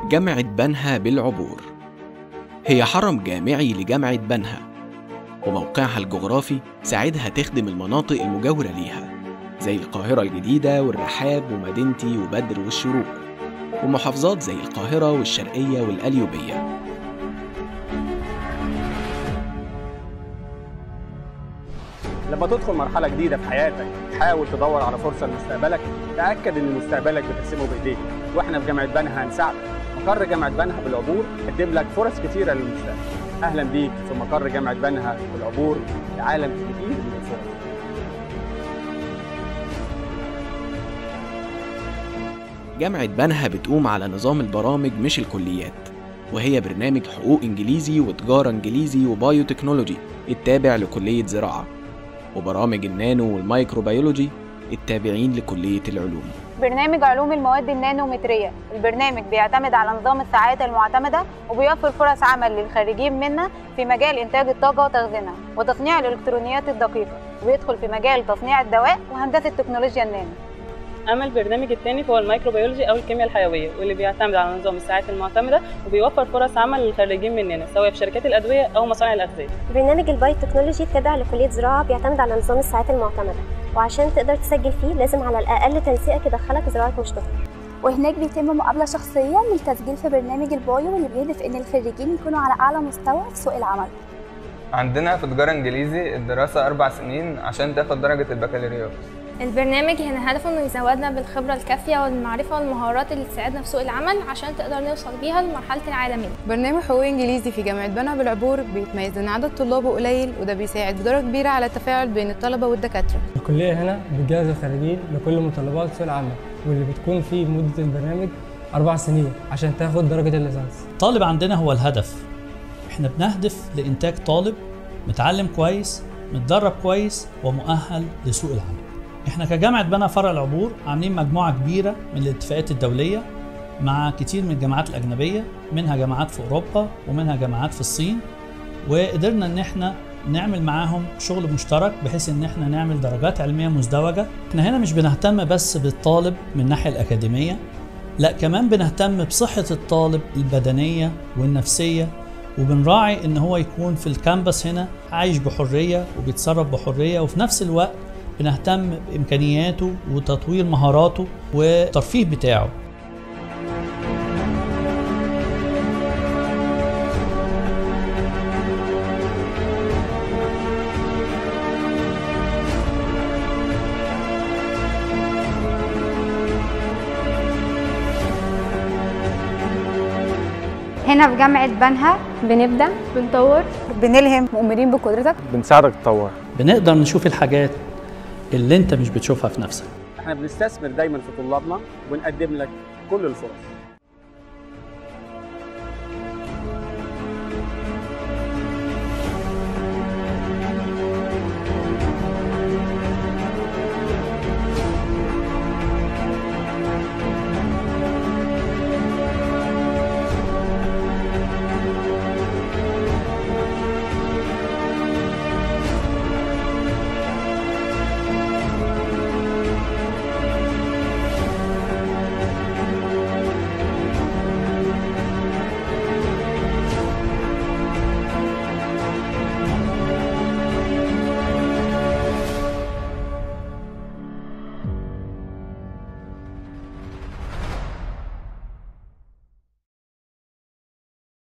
جامعة بنها بالعبور هي حرم جامعي لجامعة بنها وموقعها الجغرافي ساعدها تخدم المناطق المجاورة ليها زي القاهرة الجديدة والرحاب ومدينتي وبدر والشروق ومحافظات زي القاهرة والشرقية والقليوبية لما تدخل مرحلة جديدة في حياتك تحاول تدور على فرصة لمستقبلك تأكد إن مستقبلك بترسمه بإيديك وإحنا في جامعة بنها هنساعدك مقر جامعة بنها بالعبور قدم لك فرص كتيرة للمستقبل أهلا بيك في مقر جامعة بنها بالعبور لعالم كبير من الفرص جامعة بنها بتقوم على نظام البرامج مش الكليات وهي برنامج حقوق إنجليزي وتجارة إنجليزي وبايو تكنولوجي التابع لكلية زراعة وبرامج النانو والمايكروبيولوجي التابعين لكلية العلوم برنامج علوم المواد النانومترية البرنامج بيعتمد على نظام الساعات المعتمدة وبيوفر فرص عمل للخريجين منه في مجال إنتاج الطاقة وتخزينها وتصنيع الإلكترونيات الدقيقة وبيدخل في مجال تصنيع الدواء وهندسة تكنولوجيا النانو اما البرنامج الثاني فهو الميكروبيولوجي او الكيمياء الحيويه واللي بيعتمد على نظام الساعات المعتمده وبيوفر فرص عمل للخريجين مننا سواء في شركات الادويه او مصانع الاغذيه برنامج البايو تكنولوجي التابع لكلية زراعة بيعتمد على نظام الساعات المعتمدة وعشان تقدر تسجل فيه لازم على الأقل تنسيقك يدخلك زراعة مشترك وهناك بيتم مقابلة شخصية للتسجيل في برنامج البايو واللي بيهدف إن الخريجين يكونوا على أعلى مستوى في سوق العمل عندنا في تجارة إنجليزي الدراسة أربع سنين عشان تاخد درجة البكالوريوس البرنامج هنا هدفه انه يزودنا بالخبره الكافيه والمعرفه والمهارات اللي تساعدنا في سوق العمل عشان تقدر نوصل بيها لمرحله العالميه برنامج حقوق انجليزي في جامعه بنها بالعبور بيتميز ان عدد طلابه قليل وده بيساعد بدرجه كبيره على التفاعل بين الطلبه والدكاتره الكليه هنا بتجهز الخريجين لكل متطلبات سوق العمل واللي بتكون فيه مده البرنامج اربع سنين عشان تاخد درجه الليسانس الطالب عندنا هو الهدف احنا بنهدف لانتاج طالب متعلم كويس متدرب كويس ومؤهل لسوق العمل احنا كجامعه بنها فرع العبور عاملين مجموعه كبيره من الاتفاقات الدوليه مع كتير من الجامعات الاجنبيه منها جامعات في اوروبا ومنها جامعات في الصين وقدرنا ان احنا نعمل معاهم شغل مشترك بحيث ان احنا نعمل درجات علميه مزدوجه احنا هنا مش بنهتم بس بالطالب من الناحيه الاكاديميه لا كمان بنهتم بصحه الطالب البدنيه والنفسيه وبنراعي ان هو يكون في الكامبس هنا عايش بحريه وبيتصرف بحريه وفي نفس الوقت بنهتم بامكانياته وتطوير مهاراته والترفيه بتاعه هنا في جامعة بنها بنبدا بنطور بنلهم مؤمنين بقدرتك بنساعدك تطور بنقدر نشوف الحاجات اللي انت مش بتشوفها في نفسك إحنا بنستثمر دايما في طلابنا ونقدم لك كل الفرص